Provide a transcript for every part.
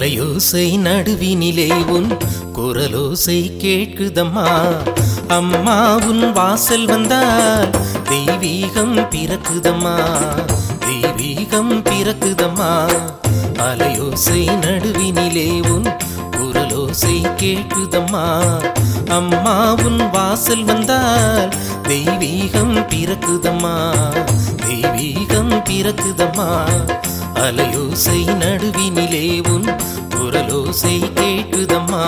அலையோசை நடுவினிலே உன் குரலோசை கேட்குதம்மா அம்மா உன் வாசல் வந்தால் தெய்வீகம் பிறக்குதம்மா தெய்வீகம் பிறக்குதம்மா அலையோசை நடுவினிலே உன் குரலோசை கேட்குதம்மா அம்மா உன் வாசல் வந்தால் தெய்வீகம் பிறக்குதம்மா தெய்வீகம் பிறக்குதம்மா அலையோசை நடுவினிலே உன் குரலோசை கேட்குதம்மா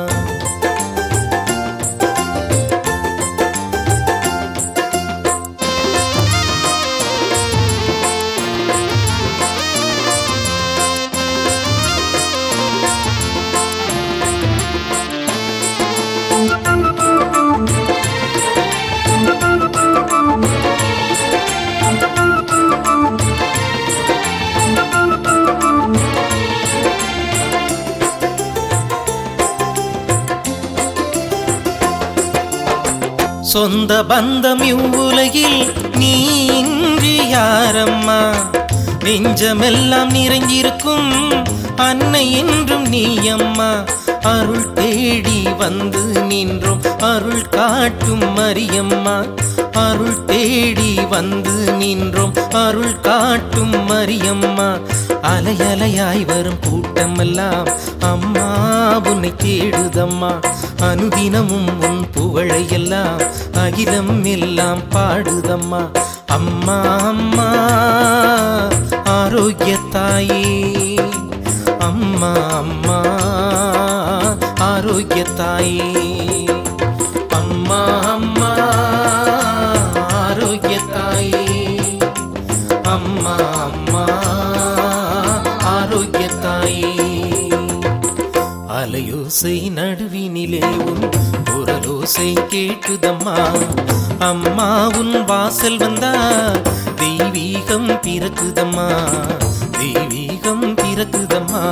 சொந்த பந்தம் இவ்வுலகில் நீ இன்றி யாரம்மா நெஞ்சமெல்லாம் நிறைஞ்சிருக்கும் அன்னை என்றும் நீ அம்மா அருள் தேடி வந்து நின்றோம் அருள் காட்டும் மரியம்மா அருள் தேடி வந்து நின்றோம் அருள் காட்டும் மரியம்மா அலையலையாய் வரும் கூட்டமெல்லாம் அம்மா உன்னை தேடுதம்மா அனுதினமும் உன் புகழையெல்லாம் அகிலம் எல்லாம் பாடுதம்மா அம்மா அம்மா ஆரோக்கியத்தாயே அம்மா அம்மா ஆரோக்கியத்தாயே அம்மா அம்மா ஆரோக்கியத்தாயே அம்மா அம்மா ஆரோக்கியத்தாயே அலையோசை நடுவினிலே உன் குரலோசை கேட்குதம்மா அம்மா உன் வாசல் வந்தா தெய்வீகம் பிறக்குதம்மா தெய்வீகம் பிறக்குதம்மா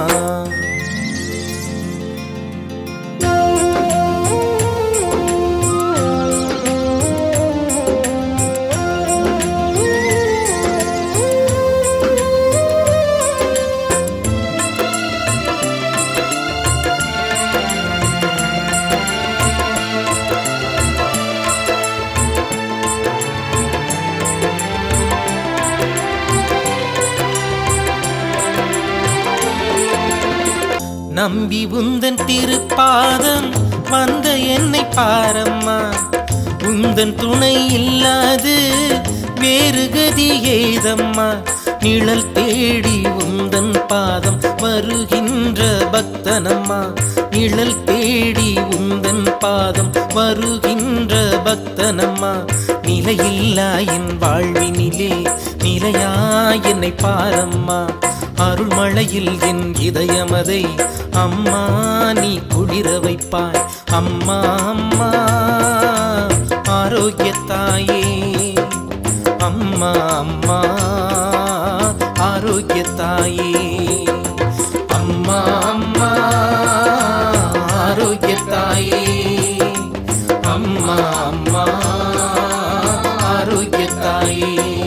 நம்பி உந்தன் திருப்பாதம் வந்த என்னை பாரம்மா உந்தன் துணை இல்லாது வேறு கதி ஏதம்மா நிழல் தேடி உந்தன் பாதம் வருகின்ற பக்தனம்மா நிழல் தேடி உந்தன் பாதம் வருகின்ற பக்தனம்மா நிலையில்லா என் வாழ்வினிலே நிலையா என்னை பாரம்மா அருள்மழையில் என் இதயமதை அம்மா நீ குளிர வைப்பாய் அம்மா அம்மா ஆரோக்கியத்தாயே அம்மா அம்மா ஆரோக்கியத்தாயே அம்மா அம்மா ஆரோக்கியத்தாயே அம்மா அம்மா ஆரோக்கியத்தாயே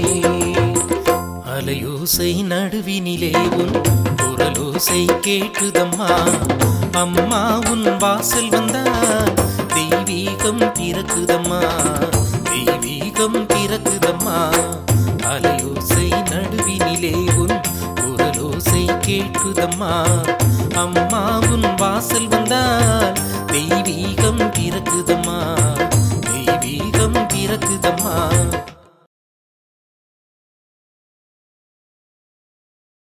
அலையோசை நடுவினிலே உன் குரலோசை கேட்குதம்மா அம்மா உன் வாசல் வந்தா தெய்வீகம் பிறக்குதம்மா தெய்வீகம் பிறக்குதம்மா அலையோசை நடுவினிலே உன் குரலோசை கேட்குதம்மா அம்மா உன் வாசல் வந்தால் தெய்வீகம் பிறக்குதம்மா தெய்வீகம் பிறக்குதம்மா